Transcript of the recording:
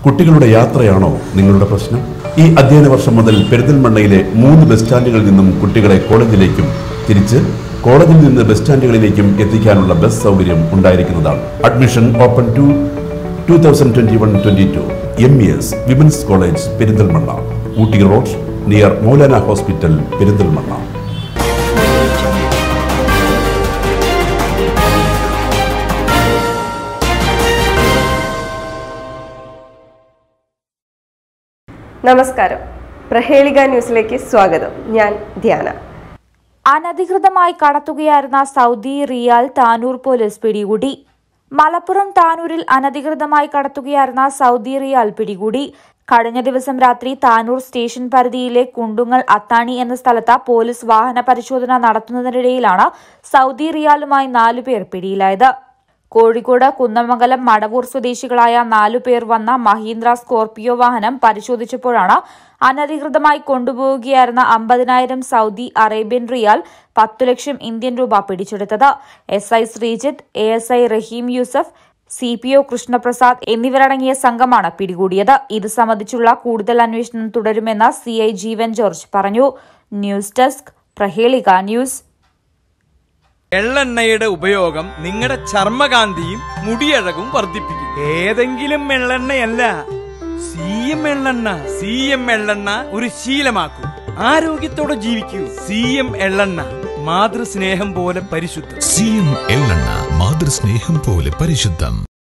കുട്ടികളുടെ യാത്രയാണോ നിങ്ങളുടെ പ്രശ്നം ഈ അധ്യയന വർഷം മുതൽ പെരിന്തൽമണ്ണയിലെ മൂന്ന് ബസ് സ്റ്റാൻഡുകളിൽ നിന്നും കുട്ടികളെ കോളേജിലേക്കും തിരിച്ച് കോളേജിൽ നിന്ന് ബസ് സ്റ്റാൻഡുകളിലേക്കും എത്തിക്കാനുള്ള ബസ് സൗകര്യം ഉണ്ടായിരിക്കുന്നതാണ് admission open to two thousand twenty one twenty two M E S women's college Perinthalmanna Ooty road near Maulana hospital Perinthalmanna നമസ്കാരം പ്രഹേളിക ന്യൂസിലേക്ക് സ്വാഗതം ഞാൻ ധ്യാന അനധികൃതമായി കടത്തുകയായിരുന്ന സൗദി റിയാൽ താനൂർ പോലീസ് പിടികൂടി മലപ്പുറം താനൂരിൽ അനധികൃതമായി കടത്തുകയായിരുന്ന സൗദി റിയാൽ പിടികൂടി കഴിഞ്ഞ ദിവസം രാത്രി താനൂർ സ്റ്റേഷൻ പരിധിയിലെ കുണ്ടുങ്ങൽ അത്താണി എന്ന സ്ഥലത്ത് പോലീസ് വാഹന പരിശോധന നടത്തുന്നതിനിടയിലാണ് സൗദി റിയാലുമായി നാലുപേർ പിടിയിലായത് കോഴിക്കോട് കുന്നമംഗലം മടവൂർ സ്വദേശികളായ നാലു പേർ വന്ന മഹീന്ദ്ര സ്കോർപിയോ വാഹനം പരിശോധിച്ചപ്പോഴാണ് അനധികൃതമായി കൊണ്ടുപോവുകയായിരുന്ന അമ്പതിനായിരം സൗദി അറേബ്യൻ റിയാൽ പത്തു ലക്ഷം ഇന്ത്യൻ രൂപ പിടിച്ചെടുത്തത് S I Sreejith A S I Raheem Yusuf C P O Krishnaprasad എന്നിവരടങ്ങിയ സംഘമാണ് പിടികൂടിയത് ഇത് സംബന്ധിച്ചുള്ള കൂടുതൽ അന്വേഷണം തുടരുമെന്ന് സി ഐ ജീവൻ ജോർജ് പറഞ്ഞു ന്യൂസ് ഡെസ്ക് പ്രഹേളിക ന്യൂസ് എള്ളെണ്ണയുടെ ഉപയോഗം നിങ്ങളുടെ ചർമ്മകാന്തിയും മുടിയഴകും വർദ്ധിപ്പിക്കും ഏതെങ്കിലും എള്ളെണ്ണയല്ല സി എം എള്ളെണ്ണ സി എം എള്ളെണ്ണ ഒരു ശീലമാക്കൂ ആരോഗ്യത്തോടെ ജീവിക്കൂ സി എം എള്ളെണ്ണ മാതൃസ്നേഹം പോലെ പരിശുദ്ധം സി എം എള്ളെണ്ണ മാതൃസ്നേഹം പോലെ പരിശുദ്ധം